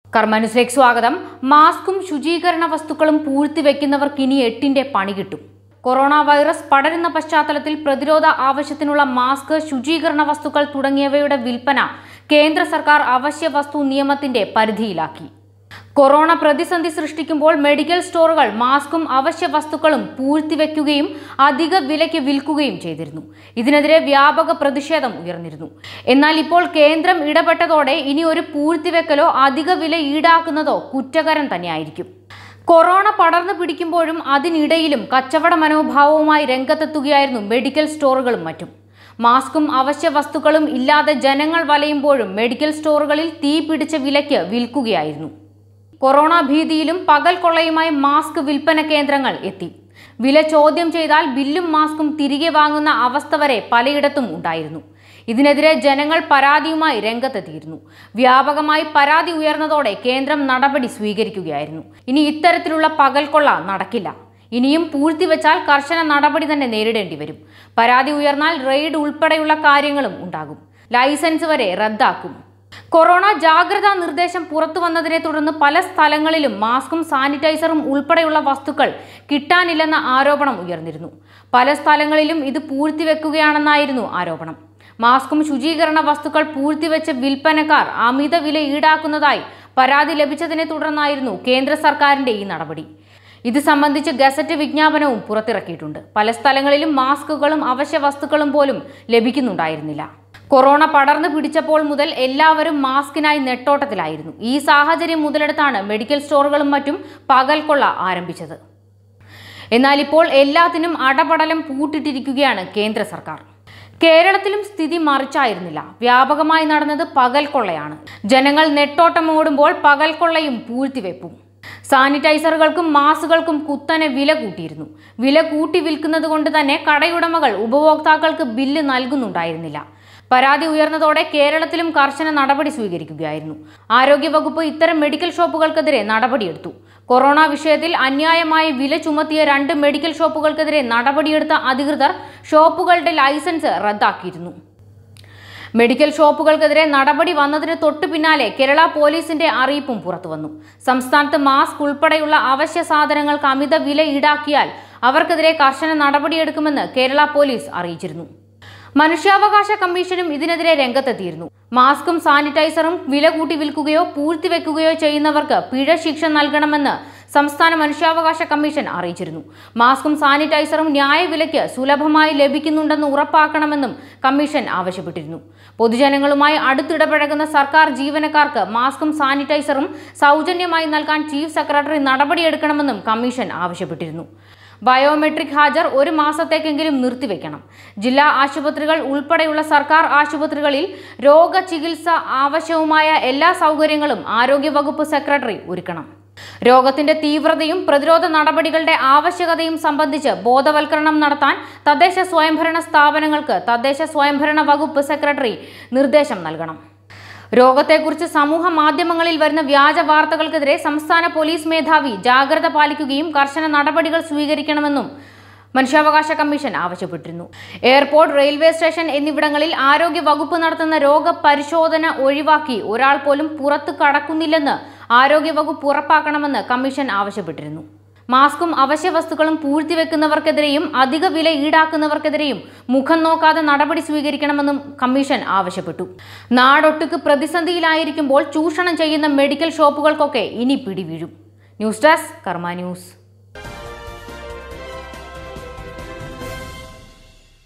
കർമ്മനുസിലേക്ക് സ്വാഗതം മാസ്കും ശുചീകരണ വസ്തുക്കളും പൂഴ്ത്തിവെക്കുന്നവർക്ക് ഇനി എട്ടിന്റെ പണി കിട്ടും കൊറോണ വൈറസ് പടരുന്ന പശ്ചാത്തലത്തിൽ പ്രതിരോധ ആവശ്യത്തിനുള്ള മാസ്ക് ശുചീകരണ വസ്തുക്കൾ തുടങ്ങിയവയുടെ വിൽപ്പന കേന്ദ്ര സർക്കാർ അവശ്യ വസ്തു നിയമത്തിന്റെ പരിധിയിലാക്കി കൊറോണ പ്രതിസന്ധി സൃഷ്ടിക്കുമ്പോൾ മെഡിക്കൽ സ്റ്റോറുകൾ മാസ്കും അവശ്യ വസ്തുക്കളും പൂഴ്ത്തിവെക്കുകയും അധിക വിലയ്ക്ക് വിൽക്കുകയും ചെയ്തിരുന്നു ഇതിനെതിരെ വ്യാപക പ്രതിഷേധം ഉയർന്നിരുന്നു എന്നാൽ ഇപ്പോൾ കേന്ദ്രം ഇടപെട്ടതോടെ ഇനി ഒരു പൂഴ്ത്തിവെക്കലോ അധിക വില ഈടാക്കുന്നതോ കുറ്റകരം തന്നെയായിരിക്കും കൊറോണ പടർന്നു പിടിക്കുമ്പോഴും അതിനിടയിലും കച്ചവട മനോഭാവവുമായി രംഗത്തെത്തുകയായിരുന്നു മെഡിക്കൽ സ്റ്റോറുകളും മറ്റും മാസ്കും അവശ്യ വസ്തുക്കളും ഇല്ലാതെ ജനങ്ങൾ വലയുമ്പോഴും മെഡിക്കൽ സ്റ്റോറുകളിൽ തീ പിടിച്ച വിലയ്ക്ക് വിൽക്കുകയായിരുന്നു കൊറോണ ഭീതിയിലും പകൽ കൊള്ളയുമായി മാസ്ക് വിൽപ്പന കേന്ദ്രങ്ങൾ എത്തി വില ചോദ്യം ചെയ്താൽ ബില്ലും മാസ്കും തിരികെ വാങ്ങുന്ന അവസ്ഥ വരെ പലയിടത്തും ഉണ്ടായിരുന്നു ഇതിനെതിരെ ജനങ്ങൾ പരാതിയുമായി രംഗത്തെത്തിയിരുന്നു വ്യാപകമായി പരാതി ഉയർന്നതോടെ കേന്ദ്രം നടപടി സ്വീകരിക്കുകയായിരുന്നു ഇനി ഇത്തരത്തിലുള്ള പകൽക്കൊള്ള നടക്കില്ല ഇനിയും പൂഴ്ത്തിവെച്ചാൽ കർശന നടപടി തന്നെ നേരിടേണ്ടി വരും പരാതി ഉയർന്നാൽ റെയ്ഡ് ഉൾപ്പെടെയുള്ള കാര്യങ്ങളും ഉണ്ടാകും ലൈസൻസ് വരെ റദ്ദാക്കും കൊറോണ ജാഗ്രതാ നിർദ്ദേശം പുറത്തു വന്നതിനെ തുടർന്ന് പല സ്ഥലങ്ങളിലും മാസ്കും സാനിറ്റൈസറും ഉൾപ്പെടെയുള്ള വസ്തുക്കൾ കിട്ടാനില്ലെന്ന ആരോപണം ഉയർന്നിരുന്നു പല സ്ഥലങ്ങളിലും ഇത് പൂഴ്ത്തിവെക്കുകയാണെന്നായിരുന്നു ആരോപണം മാസ്കും ശുചീകരണ വസ്തുക്കൾ പൂഴ്ത്തിവെച്ച വിൽപ്പനക്കാർ അമിത വില ഈടാക്കുന്നതായി പരാതി ലഭിച്ചതിനെ തുടർന്നായിരുന്നു കേന്ദ്ര സർക്കാരിന്റെ ഈ നടപടി ഇത് സംബന്ധിച്ച് ഗസറ്റ് വിജ്ഞാപനവും പുറത്തിറക്കിയിട്ടുണ്ട് പല സ്ഥലങ്ങളിലും മാസ്കുകളും അവശ്യ വസ്തുക്കളും പോലും ലഭിക്കുന്നുണ്ടായിരുന്നില്ല കൊറോണ പടർന്നു പിടിച്ചപ്പോൾ മുതൽ എല്ലാവരും മാസ്കിനായി നെട്ടോട്ടത്തിലായിരുന്നു ഈ സാഹചര്യം മുതലെടുത്താണ് മെഡിക്കൽ സ്റ്റോറുകളും മറ്റും പകൽക്കൊള്ള ആരംഭിച്ചത് എന്നാൽ ഇപ്പോൾ എല്ലാത്തിനും അടപടലം പൂട്ടിട്ടിരിക്കുകയാണ് കേന്ദ്ര സർക്കാർ കേരളത്തിലും സ്ഥിതി മറിച്ചായിരുന്നില്ല വ്യാപകമായി നടന്നത് പകൽക്കൊള്ളയാണ് ജനങ്ങൾ നെട്ടോട്ടം ഓടുമ്പോൾ പകൽക്കൊള്ളയും പൂഴ്ത്തിവെപ്പും സാനിറ്റൈസറുകൾക്കും മാസ്കുകൾക്കും കുത്തനെ വില കൂട്ടിയിരുന്നു വില കൂട്ടി വിൽക്കുന്നത് കൊണ്ട് തന്നെ കടയുടമകൾ ഉപഭോക്താക്കൾക്ക് ബില്ല് നൽകുന്നുണ്ടായിരുന്നില്ല പരാതി ഉയർന്നതോടെ കേരളത്തിലും കർശന നടപടി സ്വീകരിക്കുകയായിരുന്നു ആരോഗ്യവകുപ്പ് ഇത്തരം മെഡിക്കൽ ഷോപ്പുകൾക്കെതിരെ നടപടിയെടുത്തു കൊറോണ വിഷയത്തിൽ അന്യായമായി വില ചുമത്തിയ രണ്ട് മെഡിക്കൽ ഷോപ്പുകൾക്കെതിരെ നടപടിയെടുത്ത അധികൃതർ ഷോപ്പുകളുടെ ലൈസൻസ് റദ്ദാക്കിയിരുന്നു മെഡിക്കൽ ഷോപ്പുകൾക്കെതിരെ നടപടി വന്നതിന് തൊട്ടു പിന്നാലെ കേരള പോലീസിന്റെ അറിയിപ്പും പുറത്തുവന്നു സംസ്ഥാനത്ത് മാസ്ക് ഉൾപ്പെടെയുള്ള അവശ്യ സാധനങ്ങൾക്ക് അമിത വില ഈടാക്കിയാൽ അവർക്കെതിരെ കർശന നടപടിയെടുക്കുമെന്ന് കേരള പോലീസ് അറിയിച്ചിരുന്നു മനുഷ്യാവകാശ കമ്മീഷനും ഇതിനെതിരെ രംഗത്തെത്തിയിരുന്നു മാസ്കും സാനിറ്റൈസറും വില കൂട്ടി വിൽക്കുകയോ പൂഴ്ത്തിവെക്കുകയോ ചെയ്യുന്നവർക്ക് പിഴ ശിക്ഷ നൽകണമെന്ന് സംസ്ഥാന മനുഷ്യാവകാശ കമ്മീഷൻ അറിയിച്ചിരുന്നു മാസ്കും സാനിറ്റൈസറും ന്യായവിലയ്ക്ക് സുലഭമായി ലഭിക്കുന്നുണ്ടെന്ന് ഉറപ്പാക്കണമെന്നും കമ്മീഷൻ ആവശ്യപ്പെട്ടിരുന്നു പൊതുജനങ്ങളുമായി അടുത്തിടപഴകുന്ന സർക്കാർ ജീവനക്കാർക്ക് മാസ്കും സാനിറ്റൈസറും സൗജന്യമായി നൽകാൻ ചീഫ് സെക്രട്ടറി നടപടിയെടുക്കണമെന്നും കമ്മീഷൻ ആവശ്യപ്പെട്ടിരുന്നു ബയോമെട്രിക് ഹാജർ ഒരു മാസത്തേക്കെങ്കിലും നിർത്തിവെക്കണം ജില്ലാ ആശുപത്രികൾ ഉൾപ്പെടെയുള്ള സർക്കാർ ആശുപത്രികളിൽ രോഗചികിത്സ ആവശ്യവുമായ എല്ലാ സൗകര്യങ്ങളും ആരോഗ്യവകുപ്പ് സെക്രട്ടറി ഒരുക്കണം രോഗത്തിന്റെ തീവ്രതയും പ്രതിരോധ നടപടികളുടെ ആവശ്യകതയും സംബന്ധിച്ച് ബോധവൽക്കരണം നടത്താൻ തദ്ദേശ സ്വയംഭരണ സ്ഥാപനങ്ങൾക്ക് തദ്ദേശ സ്വയംഭരണ വകുപ്പ് സെക്രട്ടറി നിർദ്ദേശം നൽകണം രോഗത്തെക്കുറിച്ച് സമൂഹ മാധ്യമങ്ങളിൽ വരുന്ന വ്യാജ വാർത്തകൾക്കെതിരെ സംസ്ഥാന പോലീസ് മേധാവി ജാഗ്രത പാലിക്കുകയും കർശന നടപടികൾ സ്വീകരിക്കണമെന്നും മനുഷ്യാവകാശ കമ്മീഷൻ ആവശ്യപ്പെട്ടിരുന്നു എയർപോർട്ട് റെയിൽവേ സ്റ്റേഷൻ എന്നിവിടങ്ങളിൽ ആരോഗ്യ വകുപ്പ് നടത്തുന്ന രോഗപരിശോധന ഒഴിവാക്കി ഒരാൾ പോലും പുറത്തു കടക്കുന്നില്ലെന്ന് ആരോഗ്യ വകുപ്പ് ഉറപ്പാക്കണമെന്ന് കമ്മീഷൻ ആവശ്യപ്പെട്ടിരുന്നു മാസ്കും അവശ്യ വസ്തുക്കളും പൂഴ്ത്തിവെക്കുന്നവർക്കെതിരെയും അധിക വില ഈടാക്കുന്നവർക്കെതിരെയും മുഖം നോക്കാതെ നടപടി സ്വീകരിക്കണമെന്നും കമ്മീഷൻ ആവശ്യപ്പെട്ടു നാടൊട്ടുക്ക് പ്രതിസന്ധിയിലായിരിക്കുമ്പോൾ ചൂഷണം ചെയ്യുന്ന മെഡിക്കൽ ഷോപ്പുകൾക്കൊക്കെ ഇനി പിടിവീഴും ന്യൂസ് ഡെസ്ക് കർമ്മ ന്യൂസ്